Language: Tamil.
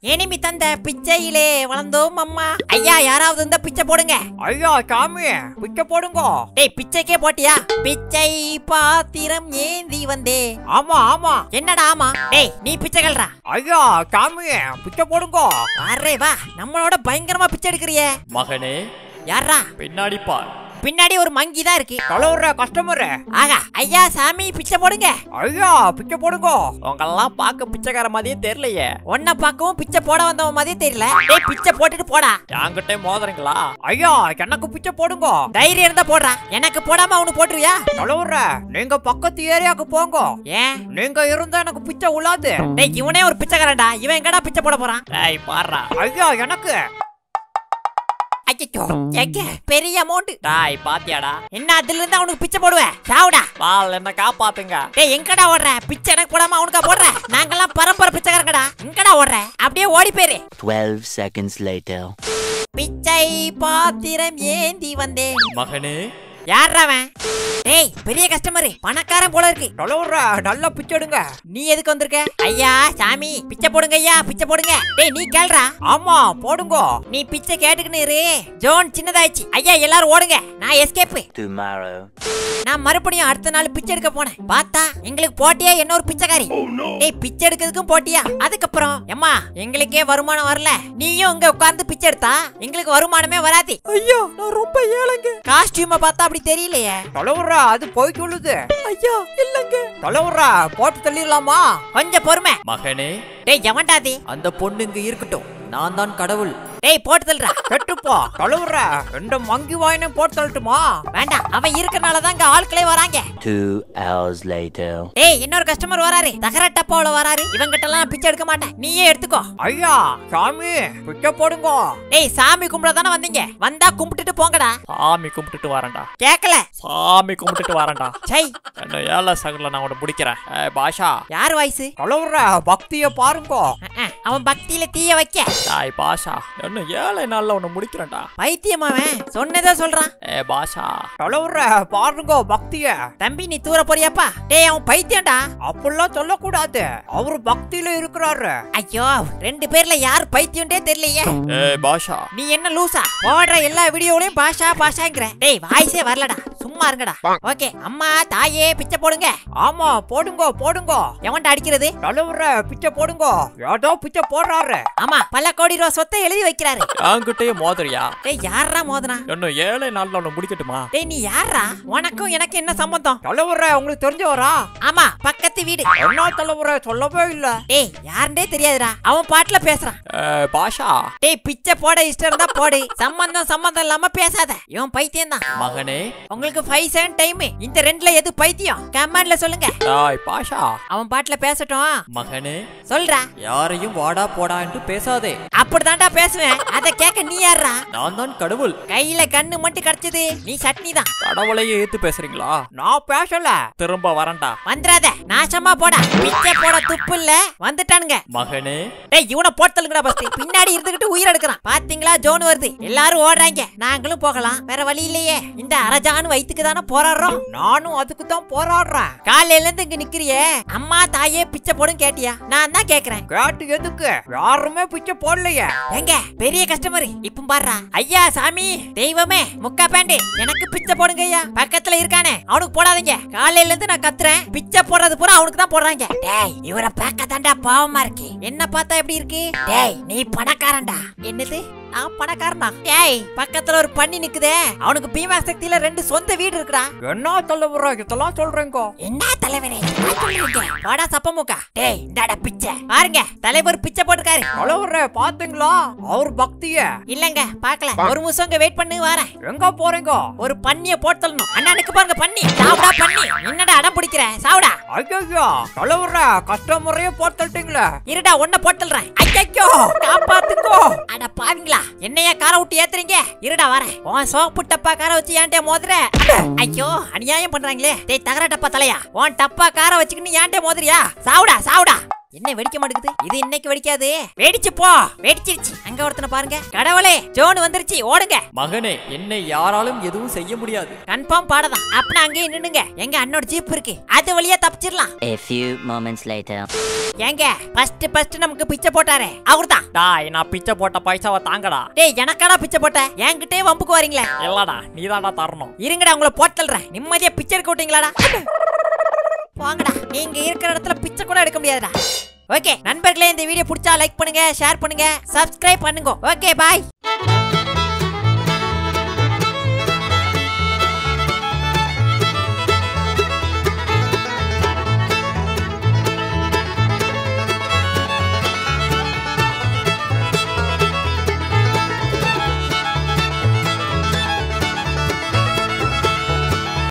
எனிமி தந்த பிச்சையிலே வளர்ந்தோம் அம்மா ஐயா யாராவது இந்த பிச்சை போடுங்க ஐயா சாமி பிச்சை போடுங்க டேய் பிச்சைக்கே போட்டியா பிச்சை பாத்திரம் ஏந்தி வந்தே ஆமா ஆமா என்னடா ஆமா டேய் நீ பிச்சை கல்றா ஐயா சாமி பிச்சை போடுங்க அரே வா நம்மளோட பயங்கரமா பிச்சை எடுக்கிறியே மகனே யாரா பின்னாடி பார் பின்னாடி ஒரு மங்கி தான் இருக்கு தலைவர கஸ்டமர் ஆகா ஐயா சாமி பிச்சை போடுங்க ஐயா பிச்சை போடுங்க உங்கெல்லாம் பார்க்க பிச்சைக்கார மாதிரியே தெரியலையே உன்னை பார்க்கவும் பிச்சை போட வந்தவன் மாதிரியே தெரியல டேய் பிச்சை போட்டுட்டு போடா என்கிட்ட மோதுறீங்களா ஐயா எனக்கு பிச்சை போடுங்க தைரியம் இருந்தா போடுறா எனக்கு போடாம அவனு போட்டுருவியா தலைவர நீங்க பக்கத்து ஏரியாவுக்கு போங்க ஏன் நீங்க இருந்தா எனக்கு பிச்சை உள்ளாது டேய் இவனே ஒரு பிச்சைக்காரன்டா இவன் எங்கடா பிச்சை போட போறான் ஏய் பாடுறா ஐயா எனக்கு ஐயோ எங்க பெரிய அமௌண்ட் டாய் பாத்தியாடா என்ன அதுல இருந்து அவனுக்கு பிச்சை போடுவேன் சாவுடா பால் என்ன காப்பாத்துங்க டேய் எங்கடா ஓடுற பிச்சை எனக்கு போடாம அவனுக்கா போடுற நாங்கெல்லாம் பரம்பரை பிச்சைக்காரங்கடா எங்கடா ஓடுற அப்படியே ஓடி போயிரு 12 seconds later. பிச்சை பாத்திரம் ஏந்தி வந்தேன் மகனே யார் அவன் டேய் பெரிய கஸ்டமர் பணக்காரன் போல இருக்கு தலைவர நல்லா பிச்சை எடுங்க நீ எதுக்கு வந்திருக்க ஐயா சாமி பிச்சை போடுங்க ஐயா பிச்சை போடுங்க டேய் நீ கேள்றா ஆமா போடுங்க நீ பிச்சை கேட்டுக்கின்னு இரு ஜோன் சின்னதாயிடுச்சு ஐயா எல்லாரும் ஓடுங்க நான் எஸ்கேப் Tomorrow. நான் மறுபடியும் அடுத்த நாள் பிச்சை எடுக்க போனேன் பார்த்தா எங்களுக்கு போட்டியா என்ன ஒரு பிச்சைக்காரி டேய் பிச்சை எடுக்கிறதுக்கும் போட்டியா அதுக்கப்புறம் எம்மா எங்களுக்கே வருமானம் வரல நீயும் இங்க உட்கார்ந்து பிச்சை எடுத்தா எங்களுக்கு வருமானமே வராது ஐயா நான் ரொம்ப ஏழைங்க காஸ்டியூமை பார்த்தா அப்படி தெரியலையே தலைவர அது போய் சொல்லுது ஐயா இல்லங்க தலைவர போட்டு தள்ளிடலாமா கொஞ்சம் பொறுமை மகனே டேய் எவன்டாதி அந்த பொண்ணு இங்க இருக்கட்டும் நான் தான் கடவுள் டேய் போட்டு தள்ளுறா கெட்டுப்பா தலைவர ரெண்டு மங்கி வாயினே போட்டு தள்ளட்டுமா வேண்டாம் அவன் இருக்கறனால தான் இங்க ஆட்களே வராங்க Two hours later. டேய் இன்னொரு கஸ்டமர் வராரு தகர டப்பாவுல வராரு இவங்கிட்ட எல்லாம் பிச்சை எடுக்க மாட்டேன் நீயே எடுத்துக்கோ ஐயா சாமி பிச்சை போடுங்க டேய் சாமி கும்பிட தானே வந்தீங்க வந்தா கும்பிட்டுட்டு போங்கடா சாமி கும்பிட்டுட்டு வரேன்டா கேக்கல சாமி கும்பிட்டுட்டு வரேன்டா சை என்ன ஏழை சகல நான் உன்னை முடிக்கிறேன் ஏய் பாஷா யார் வயசு தலைவர பக்திய பாருங்க அவன் பக்தியில தீய வைக்க டாய் பாஷா என்ன ஏழை நாள்ல உன்னை முடிக்கிறேன்டா பைத்தியம் அவன் சொன்னதே சொல்றான் ஏ பாஷா தலைவர பாருங்க பக்திய தம்பி நீ தூர போறியாப்பா டேய் அவன் பைத்தியம்டா அப்படிலாம் சொல்லக்கூடாது அவரு பக்தியில இருக்கிறாரு ஐயோ ரெண்டு பேர்ல யார் பைத்தியம்டே தெரியலையே ஏ பாஷா நீ என்ன லூசா போடுற எல்லா வீடியோலயும் பாஷா பாஷாங்கிற டேய் வாய்ஸே வரலடா சும்மா இருங்கடா ஓகே அம்மா தாயே பிச்சை போடுங்க ஆமா போடுங்க போடுங்க எவன்டா அடிக்கிறது தலைவர பிச்சை போடுங்க ஏதோ பிச்சை போடுறாரு ஆமா பல கோடி ரூபா சொத்தை எழுதி வைக்கிறாரு என்கிட்டயே மோதுறியா டேய் யாரா மோதனா என்ன ஏழை நாள்ல உன்னை முடிக்கட்டுமா டேய் நீ யாரா உனக்கும் எனக்கு என்ன சம்பந்தம் தலைவர உங்களுக்கு தெரிஞ்சவரா ஆமா பக்கத்து வீடு என்ன தலைவர சொல்லவே இல்ல டேய் யாருன்னே தெரியாதுடா அவன் பாட்டுல பேசுறான் ஏ பாஷா டேய் பிச்சை போட இஷ்டம் இருந்தா போடு சம்பந்தம் சம்பந்தம் இல்லாம பேசாத இவன் பைத்தியம் தான் மகனே உங்களுக்கு ஃபைவ் செகண்ட் டைம் இந்த ரெண்டுல எது பைத்தியம் கமெண்ட்ல சொல்லுங்க டாய் பாஷா அவன் பாட்டுல பேசட்டும் மகனே சொல்றா யாரையும் வாடா போடா என்று பேசாதே அப்படிதான்டா பேசுவேன் அத கேட்க நீ யாரா நான் தான் கடவுள் கையில கண்ணு மட்டும் கிடைச்சது நீ சட்னி தான் கடவுளையே ஏத்து பேசுறீங்களா நான் பேசல திரும்ப வரேன்டா வந்துடாத நாசமா போடா பிச்சை போட துப்பு இல்ல வந்துட்டானுங்க மகனே டேய் இவனை போட்டலுங்கடா ஃபர்ஸ்ட் பின்னாடி இருந்துகிட்டு உயிர் எடுக்கிறான் பாத்தீங்களா ஜோன் வருது எல்லாரும் ஓடுறாங்க நாங்களும் போகலாம் வேற வழி இல்லையே இந்த அரஜான் வயித்துக்கு தானே போராடுறோம் நானும் அதுக்கு தான் போராடுறேன் காலையில இருந்து இங்க நிக்கிறியே அம்மா தாயே பிச்சை போடும் கேட்டியா நான் தான் கேக்குறேன் கேட்டு எதுக்கு யாருமே பிச்சை போடலையே எங்க பெரிய கஸ்டமர் இப்ப பாருடா ஐயா சாமி தெய்வமே முக்கா பேண்டு எனக்கு பிச்சை போடுங்க ஐயா பக்கத்துல இருக்கானே அவனுக்கு போடாதீங்க காலையில இருந்து நான் கத்துறேன் பிச்சை போடுறது பூரா அவனுக்கு தான் போடுறாங்க டேய் இவரை பார்க்க தாண்டா பாவமா இருக்கு என்ன பார்த்தா எப்படி இருக்கு டேய் நீ பணக்காரன்டா என்னது நான் பணக்காரனா டேய் பக்கத்துல ஒரு பண்ணி நிக்குதே அவனுக்கு பீமா சக்தியில ரெண்டு சொந்த வீடு இருக்குடா என்ன தலைவர இதெல்லாம் சொல்றீங்க என்ன தலைவரே என்ன சொல்றீங்க? வாடா சப்பமுக்கா டேய் இந்தாடா பிச்சை பாருங்க தலைவர் பிச்சை போட்டுருக்காரு தலைவர பாத்தீங்களா அவர் பக்திய இல்லங்க பார்க்கல ஒரு நிமிஷம் இங்க வெயிட் பண்ணு வரேன் எங்க போறீங்க ஒரு பண்ணிய போட்டலணும் அண்ணனுக்கு பாருங்க பண்ணி சாவுடா பண்ணி என்னடா அடம் பிடிக்கிற சாவுடா ஐயோ தலைவர கஸ்டமரையே போட்டுட்டீங்களே இருடா ஒன்ன போட்டல்றேன் ஐயோ காப்பாத்துக்கோ அட பாவீங்களா என்னையா காரை விட்டு ஏத்துறீங்க இருடா வரேன் உன் சோப்பு டப்பா காரை வச்சு ஏன்டே மோதுற ஐயோ அநியாயம் பண்றாங்களே டேய் தகர டப்பா தலையா உன் டப்பா காரை வச்சுக்கின்னு ஏன்டே மோதுறியா சாவுடா சாவுடா என்ன வெடிக்க மாட்டேங்குது இது இன்னைக்கு வெடிக்காது வெடிச்சு போ வெடிச்சிருச்சு அங்க ஒருத்தனை பாருங்க கடவுளே ஜோன் வந்துருச்சு ஓடுங்க மகனே என்னை யாராலும் எதுவும் செய்ய முடியாது கன்ஃபார்ம் பாடதான் அப்பனா அங்கேயே நின்னுங்க எங்க அண்ணோட ஜீப் இருக்கு அது வழியா தப்பிச்சிடலாம் A few moments later. ஏங்க ஃபர்ஸ்ட் ஃபர்ஸ்ட் நமக்கு பிச்சை போட்டாரே அவர்தான் டாய் நான் பிச்சை போட்ட பைசாவை தாங்கடா டேய் எனக்காடா பிச்சை போட்ட என்கிட்டே வம்புக்கு வரீங்களே இல்லடா நீதான்டா தரணும் இருங்கடா உங்களை போட்டல்றேன் நிம்மதியா பிச்சை எடுக்க விட்டீங்களாடா வாங்கடா நீங்க இருக்கிற இடத்துல பிச்சை கூட எடுக்க முடியாதுடா ஓகே நண்பர்களே இந்த வீடியோ பிடிச்சா லைக் பண்ணுங்க ஷேர் பண்ணுங்க சப்ஸ்கிரைப் பண்ணுங்க ஓகே பாய்